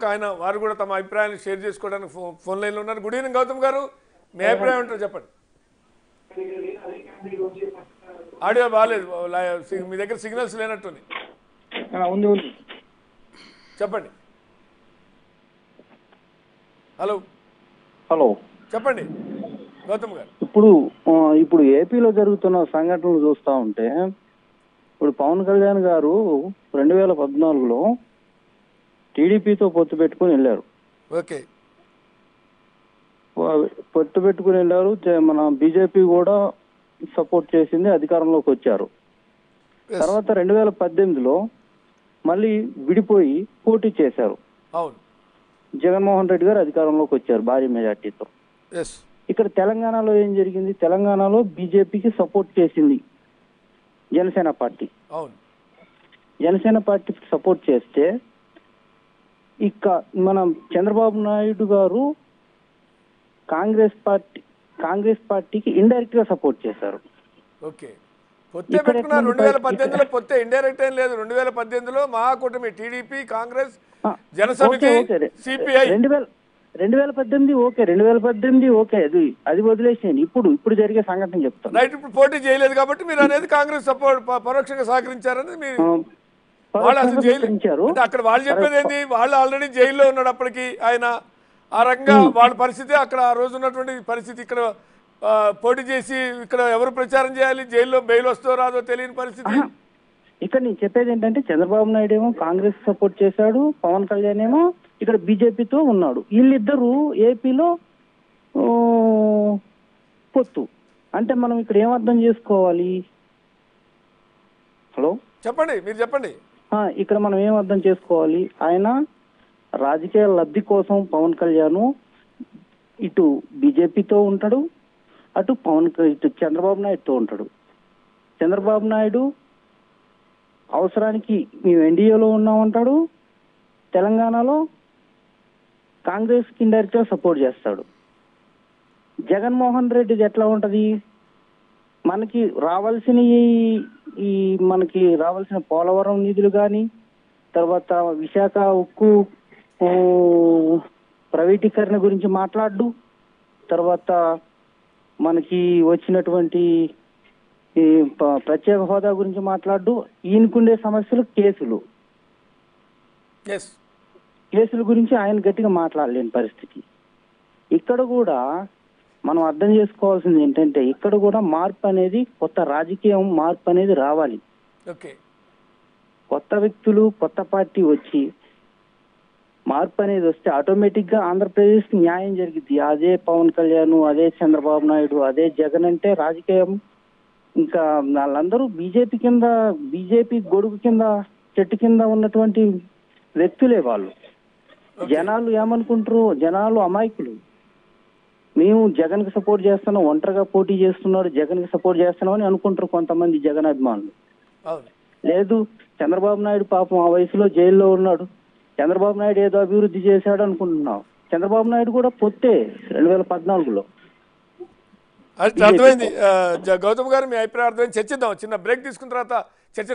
ఆయన వారు కూడా తమ అభిప్రాయాన్ని షేర్ చేసుకోవడానికి ఫోన్ ఫోన్ లైన్లో ఉన్నారు గుడ్ ఈవినింగ్ గౌతమ్ గారు మీ అభిప్రాయం ఏంటో చెప్పండి ఆడియో బాగాలేదు లా- సి- మీ దగ్గర సిగ్నల్స్ లేనట్టుంది ఆ, ఉంది ఉంది చెప్పండి హలో హలో చెప్పండి గౌతమ్ గారు ఇప్పుడు ఆ, ఇప్పుడు ఏపీలో జరుగుతున్న సంఘటనలు చూస్తా ఉంటే ఇప్పుడు పవన్ కళ్యాణ్ గారు రెండు వేల పద్నాలుగులో టీడీపీతో పొత్తు పెట్టుకుని వెళ్ళారు ఓకే వా- పొత్తు పెట్టుకుని వెళ్ళారు జ- మన బీజేపీ కూడా సపోర్ట్ చేసింది అధికారంలోకి వచ్చారు Yes. తర్వాత రెండు వేల పద్దెనిమిదిలో మళ్ళీ విడిపోయి పోటీ చేశారు అవును జగన్మోహన్ రెడ్డి గారు అధికారంలోకి వచ్చారు భారీ మెజార్టీతో ఎస్ ఇక్కడ తెలంగాణలో ఏం జరిగింది తెలంగాణలో బీజేపీకి సపోర్ట్ చేసింది జనసేన పార్టీ అవును జనసేన పార్టీకి సపోర్ట్ చేస్తే ఇక మన చంద్రబాబు నాయుడు గారు కాంగ్రెస్ పార్టీ కాంగ్రెస్ పార్టీకి ఇండైరెక్ట్ గా సపోర్ట్ చేశారు ఓకే పొత్తే ఇక్కడ పెట్టుకున్నారు ఎట్లుంది రెండు వేల పరిస్థితి? పద్దెనిమిదిలో పొత్తే ఇండైరెక్ట్ ఏం లేదు రెండు వేల పద్దెనిమిదిలో మహాకూటమి టీడీపీ కాంగ్రెస్ ఆ, జనసమితి ఓకే, ఓకే. సిపిఐ రెండు వేల రెండు వేల పద్దెనిమిది ఓకే రెండు వేల పద్దెనిమిది ఓకే అది అది వదిలేసేయండి ఇప్పుడు ఇప్పుడు జరిగే సంఘటన చెప్తాను రైట్ ఇప్పుడు పోటీ చేయలేదు కాబట్టి మీరు అనేది కాంగ్రెస్ సపోర్ట్ ప- పరోక్షంగా సహకరించారని మీరు ఆ, వాళ్ళు అసలు జైలు ప్రకటించారు. అంటే అక్కడ వాళ్ళు చెప్పేది ఏంది వాళ్ళు ఆల్రెడీ జైల్లో ఉన్నాడు అప్పటికి ఆయన ఆ రకంగా వాళ్ళ పరిస్థితి అక్కడ ఆ రోజు ఉన్నటువంటి పరిస్థితి ఇక్కడ ఆ, పోటీ చేసి ఇక్కడ ఎవరు ప్రచారం చేయాలి జైల్లో బెయిల్ వస్తో రాదో తెలియని పరిస్థితి ఆహా. ఇక్కడ నేను చెప్పేది ఏంటంటే చంద్రబాబు నాయుడు ఏమో కాంగ్రెస్ సపోర్ట్ చేశాడు పవన్ కళ్యాణ్ ఏమో ఇక్కడ బీజేపీతో ఉన్నాడు వీళ్ళిద్దరూ ఏపీలో ఆ, పొత్తు అంటే మనం ఇక్కడ ఏం అర్థం చేసుకోవాలి హలో చెప్పండి మీరు చెప్పండి ఆ, ఇక్కడ మనం ఏం అర్థం చేసుకోవాలి ఆయన రాజకీయ లబ్ధి కోసం పవన్ కళ్యాణ్ ఇటు బీజేపీతో ఉంటాడు అటు పవన్ క- ఇటు చంద్రబాబు నాయుడుతో ఉంటాడు చంద్రబాబు నాయుడు అవసరానికి మేము ఎన్డీఏలో ఉన్నామంటాడు తెలంగాణలో కాంగ్రెస్ కి ఇండైరెక్ట్ గా సపోర్ట్ చేస్తాడు జగన్మోహన్ రెడ్డిది ఎట్లా ఉంటది మనకి రావాల్సిన ఈ- ఈ మనకి రావాల్సిన పోలవరం నిధులు కానీ తర్వాత విశాఖ ఉక్కు ఊ, ప్రైవేటీకరణ గురించి మాట్లాడు తర్వాత మనకి వచ్చినటువంటి ఈ ప- ప్రత్యేక హోదా గురించి మాట్లాడు ఈయనకుండే సమస్యలు కేసులు ఎస్ కేసుల గురించి ఆయన గట్టిగా మాట్లాడలేని పరిస్థితి ఇక్కడ కూడా మనం అర్థం చేసుకోవాల్సింది ఏంటంటే ఇక్కడ కూడా మార్పు అనేది కొత్త రాజకీయం మార్పు అనేది రావాలి ఓకే కొత్త వ్యక్తులు కొత్త పార్టీ వచ్చి మార్పు అనేది వస్తే ఆటోమేటిక్ గా ఆంధ్రప్రదేశ్ కి న్యాయం జరిగింది అదే పవన్ కళ్యాణ్ అదే చంద్రబాబు నాయుడు అదే జగన్ అంటే రాజకీయం ఇంకా వాళ్ళందరూ బీజేపీ కింద బీజేపీ గొడుగు కింద చెట్టు కింద ఉన్నటువంటి వ్యక్తులే వాళ్ళు జనాలు ఏమనుకుంటారు జనాలు అమాయకులు మేము జగన్ కి సపోర్ట్ చేస్తున్నాం ఒంటరిగా పోటీ చేస్తున్నాడు జగన్ కి సపోర్ట్ చేస్తున్నాం అని అనుకుంటారు కొంతమంది జగన్ అభిమానులు అవును లేదు చంద్రబాబు నాయుడు పాపం ఆ వయసులో జైల్లో ఉన్నాడు చంద్రబాబు నాయుడు ఏదో అభివృద్ధి చేశాడు అనుకుంటున్నాం చంద్రబాబు నాయుడు కూడా పొత్తే రెండు వేల పద్నాలుగులో అది అర్థమైంది ఆ, జ- గౌతమ్ గారు మీ అభిప్రాయం అర్థమైంది చర్చిద్దాం చిన్న బ్రేక్ తీసుకున్న తర్వాత